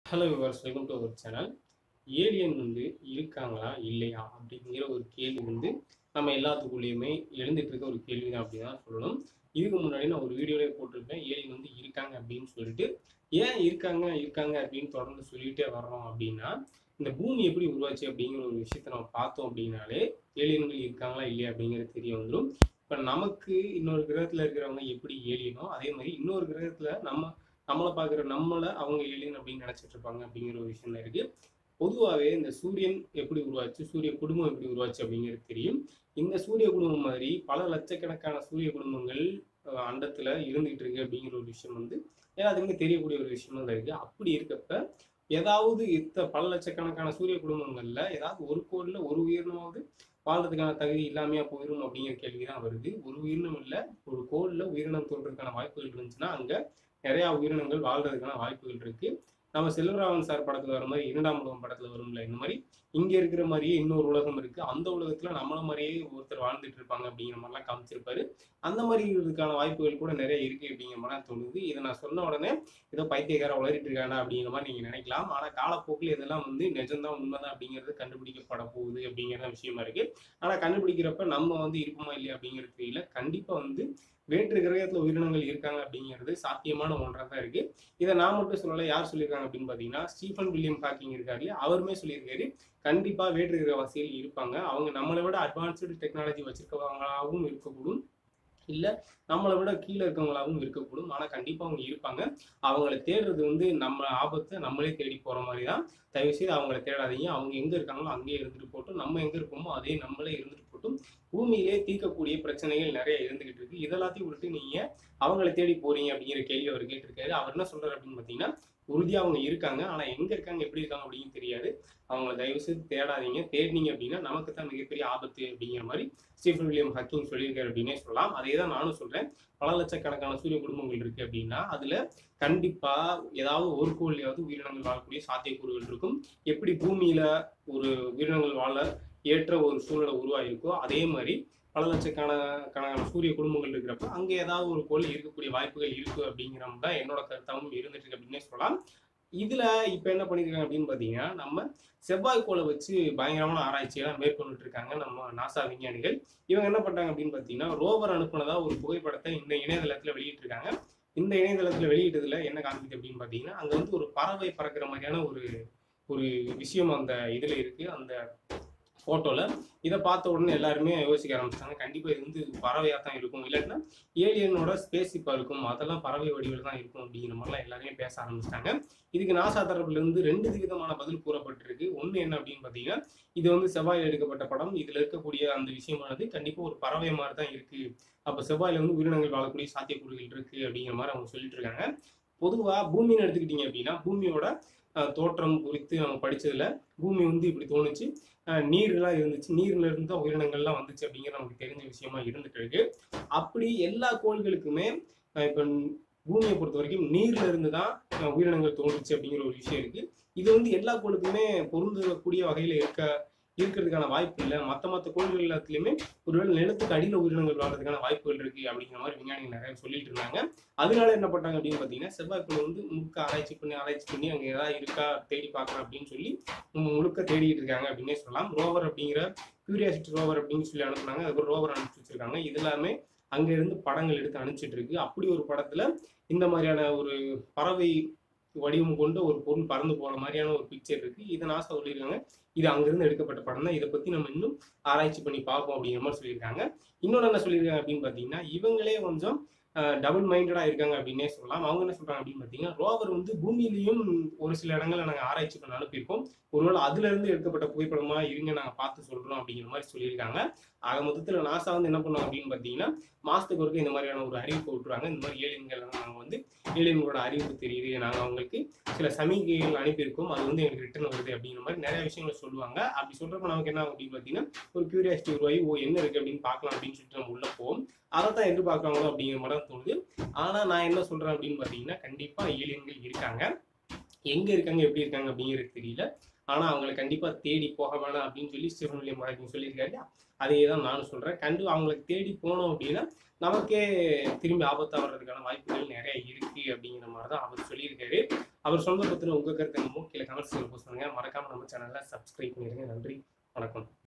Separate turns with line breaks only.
Hello viewers welcome to our channel alien வந்து இருக்காங்களா இல்லையா அப்படிங்கிற ஒரு கேள்வி வந்து நம்ம எல்லாத்துக்குள்ளேயுமே எழுந்துட்டு இருக்க ஒரு கேள்வி தான் அப்படின்னு தான் சொல்லணும் இதுக்கு முன்னாடி நான் ஒரு வீடியோலேயே போட்டிருப்பேன் ஏலியன் வந்து இருக்காங்க அப்படின்னு சொல்லிட்டு ஏன் இருக்காங்க இருக்காங்க அப்படின்னு தொடர்ந்து சொல்லிட்டே வர்றோம் அப்படின்னா இந்த பூமி எப்படி உருவாச்சு அப்படிங்கிற ஒரு விஷயத்த நம்ம பார்த்தோம் அப்படின்னாலே ஏலியன்கள் இருக்காங்களா இல்லையா அப்படிங்கிறது தெரிய வந்துடும் இப்போ நமக்கு இன்னொரு கிரகத்தில் இருக்கிறவங்க எப்படி ஏலியனோ அதே மாதிரி இன்னொரு கிரகத்தில் நம்ம நம்மளை பார்க்குற நம்மளை அவங்க ஏலியன் அப்படின்னு நினச்சிட்டு இருப்பாங்க அப்படிங்கிற ஒரு விஷயம் இருக்கு பொதுவாகவே இந்த சூரியன் எப்படி உருவாச்சு சூரிய குடும்பம் எப்படி உருவாச்சு அப்படிங்கிறது தெரியும் இந்த சூரிய குடும்பம் மாதிரி பல லட்சக்கணக்கான சூரிய குடும்பங்கள் அஹ், அண்டத்துல இருந்துகிட்டு இருக்கு அப்படிங்கிற ஒரு விஷயம் வந்து எல்லாத்துக்குமே தெரியக்கூடிய ஒரு விஷயமா தான் இருக்கு அப்படி இருக்கப்ப ஏதாவது இத்த பல லட்சக்கணக்கான சூரிய குடும்பங்கள்ல ஏதாவது ஒரு கோள்ல ஒரு உயிரினமாவது வாழ்றதுக்கான தகுதி இல்லாமையா போயிடும் அப்படிங்கிற கேள்வி தான் வருது ஒரு உயிரினம் இல்லை ஒரு கோள்ல உயிரினம் தோன்றதுக்கான வாய்ப்புகள் இருந்துச்சுன்னா அங்க நிறைய உயிரினங்கள் வாழ்றதுக்கான வாய்ப்புகள் இருக்கு நம்ம செல்வராமன் சார் படத்துல வர மாதிரி இரண்டாம் உலகம் படத்துல வரும்ல இந்த மாதிரி இங்க இருக்கிற மாதிரியே இன்னொரு உலகம் இருக்கு அந்த உலகத்துல நம்மள மாதிரியே ஒருத்தர் வாழ்ந்துட்டு இருப்பாங்க அப்படிங்கிற மாதிரிலாம் காமிச்சிருப்பாரு அந்த மாதிரி இருக்கிறதுக்கான வாய்ப்புகள் கூட நிறைய இருக்கு அப்படிங்கிற மாதிரி தான் தோணுது இதை நான் சொன்ன உடனே ஏதோ பைத்தியக்கார உளறிட்டு இருக்கானா அப்படிங்கிற மாதிரி நீங்க நினைக்கலாம் ஆனா காலப்போக்கில் இதெல்லாம் வந்து நிஜம்தான் உண்மைதான் அப்படிங்கிறது கண்டுபிடிக்கப்பட போகுது அப்படிங்கிற விஷயமா இருக்கு ஆனா கண்டுபிடிக்கிறப்ப நம்ம வந்து இருப்போமா இல்லையா அப்படிங்கிறது தெரியல கண்டிப்பா வந்து வேற்று கிரகத்துல உயிரினங்கள் இருக்காங்க அப்படிங்கிறது சாத்தியமான ஒன்றா தான் இருக்கு இதை நான் மட்டும் சொல்லலை யார் சொல்லியிருக்காங்க அப்படின்னு பார்த்தீங்கன்னா ஸ்டீஃபன் வில்லியம் ஹாக்கிங் இருக்காரு இல்லையா அவருமே சொல்லியிருக்காரு கண்டிப்பா வேற்று கிரகவாசிகள் இருப்பாங்க அவங்க நம்மளை விட அட்வான்ஸ்டு டெக்னாலஜி வச்சிருக்கவங்களாகவும் இருக்கக்கூடும் இல்ல நம்மளை விட கீழே இருக்கவங்களாகவும் இருக்கக்கூடும் ஆனா கண்டிப்பா அவங்க இருப்பாங்க அவங்கள தேடுறது வந்து நம்ம ஆபத்தை நம்மளே தேடி போற மாதிரி தான் தயவு செய்து அவங்கள தேடாதீங்க அவங்க எங்க இருக்காங்களோ அங்கேயே இருந்துட்டு போட்டும் நம்ம எங்க இருப்போமோ அதே நம்மளே இருந்துட்டு போட்டும் பூமியிலே தீர்க்கக்கூடிய பிரச்சனைகள் நிறைய இருந்துகிட்டு இருக்கு இதெல்லாத்தையும் விட்டு நீங்க அவங்கள தேடி போறீங்க அப்படிங்கிற கேள்வி அவர் கேட்டிருக்காரு அவர் என்ன சொல்றாரு அப்படின்னு பாத்தீங்கன்னா உறுதியா அவங்க இருக்காங்க ஆனா எங்க இருக்காங்க எப்படி இருக்காங்க அப்படின்னு தெரியாது அவங்கள தயவு செய்து தேடாதீங்க தேடினீங்க அப்படின்னா நமக்கு தான் மிகப்பெரிய ஆபத்து அப்படிங்கிற மாதிரி ஸ்டீஃபன் வில்லியம் ஹக்கிங் சொல்லியிருக்காரு அப்படின்னே சொல்லலாம் அதே தான் நானும் சொல்றேன் பல லட்சக்கணக்கான சூரிய குடும்பங்கள் இருக்கு அப்படின்னா அதுல கண்டிப்பா ஏதாவது ஒரு கோள்லையாவது உயிரினங்கள் வாழக்கூடிய சாத்தியக்கூறுகள் இருக்கும் எப்படி பூமியில ஒரு உயிரினங்கள் வாழ ஏற்ற ஒரு சூழ்நிலை உருவாயிருக்கோ அதே மாதிரி பல லட்சக்கான கணக்கான சூரிய குடும்பங்கள் இருக்கிறப்ப அங்க ஏதாவது ஒரு கோள் இருக்கக்கூடிய வாய்ப்புகள் இருக்கு அப்படிங்கிற தான் என்னோட கருத்தாகவும் இருந்துட்டு இருக்கு அப்படின்னே சொல்லலாம் இதுல இப்ப என்ன பண்ணிருக்காங்க அப்படின்னு பாத்தீங்கன்னா நம்ம செவ்வாய் கோளை வச்சு பயங்கரமான ஆராய்ச்சியெல்லாம் மேற்கொண்டுட்டு இருக்காங்க நம்ம நாசா விஞ்ஞானிகள் இவங்க என்ன பண்றாங்க அப்படின்னு பாத்தீங்கன்னா ரோவர் அனுப்புனதா ஒரு புகைப்படத்தை இந்த இணையதளத்துல வெளியிட்டிருக்காங்க இந்த இணையதளத்துல வெளியிட்டதுல என்ன காமிக்குது அப்படின்னு பாத்தீங்கன்னா அங்க வந்து ஒரு பறவை பறக்கிற மாதிரியான ஒரு ஒரு விஷயம் அந்த இதுல இருக்கு அந்த போட்டோல இதை பார்த்த உடனே எல்லாருமே யோசிக்க ஆரம்பிச்சாங்க கண்டிப்பா இது வந்து பறவையா தான் இருக்கும் இல்லாட்டினா ஏலியனோட ஸ்பேஸிப்பா இருக்கும் அதெல்லாம் பறவை வடிவில் தான் இருக்கும் அப்படிங்கிற மாதிரிலாம் எல்லாருமே பேச ஆரம்பிச்சிட்டாங்க இதுக்கு நாசா தரப்புல இருந்து ரெண்டு விதமான பதில் கூறப்பட்டிருக்கு ஒண்ணு என்ன அப்படின்னு பாத்தீங்கன்னா இது வந்து செவ்வாயில் எடுக்கப்பட்ட படம் இதுல இருக்கக்கூடிய அந்த விஷயமானது கண்டிப்பா ஒரு பறவை மாதிரி தான் இருக்கு அப்ப செவ்வாயில வந்து உயிரினங்கள் வாழக்கூடிய சாத்தியக்கூறுகள் இருக்கு அப்படிங்கிற மாதிரி அவங்க சொல்லிட்டு இருக்காங்க பொதுவா பூமின்னு எடுத்துக்கிட்டீங்க அப்படின்னா பூமியோட அஹ், தோற்றம் குறித்து நம்ம படிச்சதுல பூமி வந்து இப்படி தோணுச்சு அஹ், நீர்லாம் இருந்துச்சு நீர்ல இருந்து தான் உயிரினங்கள்லாம் வந்துச்சு அப்படிங்கிறது நமக்கு தெரிஞ்ச விஷயமா இருந்துட்டு இருக்கு அப்படி எல்லா கோள்களுக்குமே அஹ், இப்ப பூமியை பொறுத்த வரைக்கும் நீர்ல இருந்து தான் அஹ், உயிரினங்கள் தோன்றுச்சு அப்படிங்கிற ஒரு விஷயம் இருக்கு இது வந்து எல்லா கோளுக்குமே பொருந்தக்கூடிய வகையில இருக்க இருக்கிறதுக்கான வாய்ப்பு இல்லை மற்ற மற்ற கோள்கள் எல்லாத்துலயுமே ஒருவேளை நிலத்துக்கு அடியில உயிரினங்கள் வாழ்றதுக்கான வாய்ப்புகள் இருக்கு அப்படிங்கிற மாதிரி விஞ்ஞானிகள் நிறைய சொல்லிட்டு இருந்தாங்க அதனால என்ன பண்ணாங்க அப்படின்னு பாத்தீங்கன்னா செவ்வாய்க்குள்ள வந்து முழுக்க ஆராய்ச்சி பண்ணி ஆராய்ச்சி பண்ணி அங்க ஏதாவது இருக்கா தேடி பார்க்கலாம் அப்படின்னு சொல்லி மு- முழுக்க தேடிட்டு இருக்காங்க அப்படின்னே சொல்லலாம் ரோவர் அப்படிங்கிற கியூரியாசிட்டி ரோவர் அப்படின்னு சொல்லி அனுப்புனாங்க அதுக்கு ரோவர் அனுப்பிச்சு வச்சிருக்காங்க இது எல்லாமே அங்க இருந்து படங்கள் எடுத்து அனுப்பிச்சிட்டு இருக்கு அப்படி ஒரு படத்துல இந்த மாதிரியான ஒரு பறவை வடிவம் கொண்ட ஒரு பொருள் பறந்து போற மாதிரியான ஒரு பிக்சர் இருக்கு இதை நாசா சொல்லியிருக்காங்க இது அங்கிருந்து எடுக்கப்பட்ட படம் தான் இதை பத்தி நம்ம இன்னும் ஆராய்ச்சி பண்ணி பார்ப்போம் அப்படிங்கிற மாதிரி சொல்லியிருக்காங்க இன்னொன்று என்ன சொல்லியிருக்காங்க அப்படின்னு பார்த்தீங்கன்னா இவங்களே கொஞ்சம் டபுள் மைண்டடா இருக்காங்க அப்படின்னே சொல்லலாம் அவங்க என்ன சொல்றாங்க அப்படின்னு பார்த்தீங்கன்னா ரோவர் வந்து பூமியிலையும் ஒரு சில இடங்கள்ல நாங்கள் ஆராய்ச்சி பண்ண அனுப்பியிருக்கோம் ஒருவேளை அதுல இருந்து எடுக்கப்பட்ட புகைப்படமா இருங்க நாங்க பார்த்து சொல்றோம் அப்படிங்கிற மாதிரி சொல்லியிருக்காங்க ஆக மொத்தத்துல நாசா வந்து என்ன பண்ணுவாங்க அப்படின்னு பார்த்தீங்கன்னா மாசத்துக்கு ஒருக்க இந்த மாதிரியான ஒரு அறிவிப்பு விட்டுருவாங்க இந்த மாதிரி ஏலியன்கள் நாங்கள் வந்து ஏலியன்களோட அறிவிப்பு தெரியுது நாங்கள் அவங்களுக்கு சில சமிகைகள் அனுப்பியிருக்கோம் அது வந்து எங்களுக்கு ரிட்டர்ன் வருது அப்படிங்கிற மாதிரி நிறைய விஷயங்களை சொல்லுவாங்க அப்படி சொல்றப்ப நமக்கு என்ன ஆகும் அப்படின்னு பார்த்தீங்கன்னா ஒரு கியூரியாசிட்டி உருவாகி ஓ என்ன இருக்கு அப்படின்னு பார்க்கலாம் அப்படின்னு சொல்லிட்டு நம்ம உள்ள போவோம் அதை தான் எதிர்பார்க்கறாங்களோ அப்படிங்கிற மாதிரி தான் தோணுது ஆனா நான் என்ன சொல்றேன் அப்படின்னு பார்த்தீங்கன்னா கண்டிப்பா ஏலியன்கள் இருக்காங்க எங்க இருக்காங்க எப்படி இருக்காங்க அப்படிங்கிறது தெரியல ஆனா அவங்களை கண்டிப்பா தேடி போக வேணாம் அப்படின்னு சொல்லி ஸ்டீஃபன் வில்லியம் ஹாக்கிங் சொல்லியிருக்காரு இல்லையா? அதே தான் நானும் சொல்றேன் கண்டு அவங்களுக்கு தேடி போனோம் அப்படின்னா நமக்கே திரும்பி ஆபத்தா வர்றதுக்கான வாய்ப்புகள் நிறைய இருக்கு அப்படிங்கிற மாதிரி தான் அவர் சொல்லியிருக்காரு அவர் சொன்னதை பற்றின உங்கள் கருத்து என்னமோ கீழே கமெண்ட்ஸில் போஸ்ட் பண்ணுங்க மறக்காம நம்ம சேனலை சப்ஸ்கிரைப் பண்ணிடுங்க நன்றி வணக்கம்